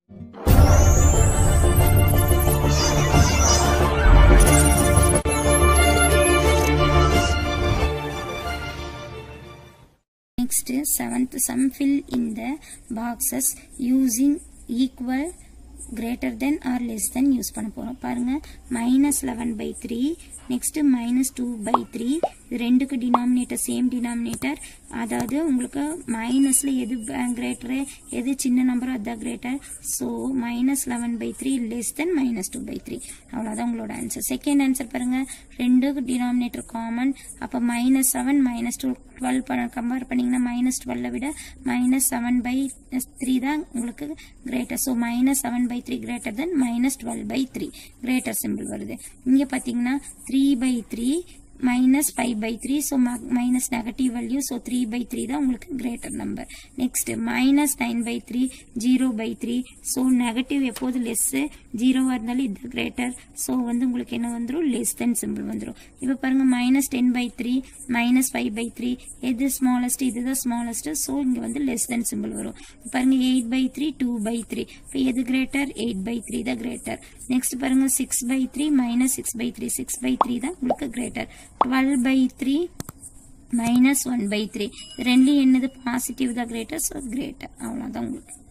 Next, seventh sum fill in the boxes using equal greater than or less than use பண்ண போறோம் பாருங்க minus eleven by three next minus two by three இது ரெண்டுக்கு denominator same denominator அதாவது உங்களுக்கு மைனஸ்ல எது greater எது சின்ன நம்பரோ அதுதான் greater so minus eleven by three less than minus two by three அவ்வளோதான் உங்களோட ஆன்சர் செகண்ட் ஆன்சர் பாருங்க ரெண்டு டினாமினேட்டர் காமன் அப்போ minus seven minus two twelve compare பண்ணீங்கன்னா மைனஸ் டுவெல்லை விட மைனஸ் செவன் பை த்ரீ தான் உங்களுக்கு greater so minus seven by three greater than minus twelve by three greater simple வருது இங்கே பார்த்தீங்கன்னா three by three minus five by three so minus negative value so three by three தான் உங்களுக்கு greater number next minus nine by three zero by three so negative எப்போது less ஜீரோவாக இருந்தாலும் இது greater so வந்து உங்களுக்கு என்ன வந்துடும் லெஸ் தென் சிம்பிள் வந்துடும் இப்போ பாருங்க minus ten by three minus five by three எது ஸ்மாலஸ்ட் இதுதான் ஸ்மாலஸ்ட் ஸோ இங்கே வந்து லெஸ் தென் சிம்பிள் வரும் பாருங்க eight by three two by three இப்போ எது கிரேட்டர் எயிட் பை த்ரீ தான் கிரேட்டர் நெக்ஸ்ட் பாருங்க six by three minus six by three six by three தான் உங்களுக்கு greater twelve by three minus one by three ரெண்டு என்னது பாசிட்டிவ் தான் greater so greater அவ்வளோதான் உங்களுக்கு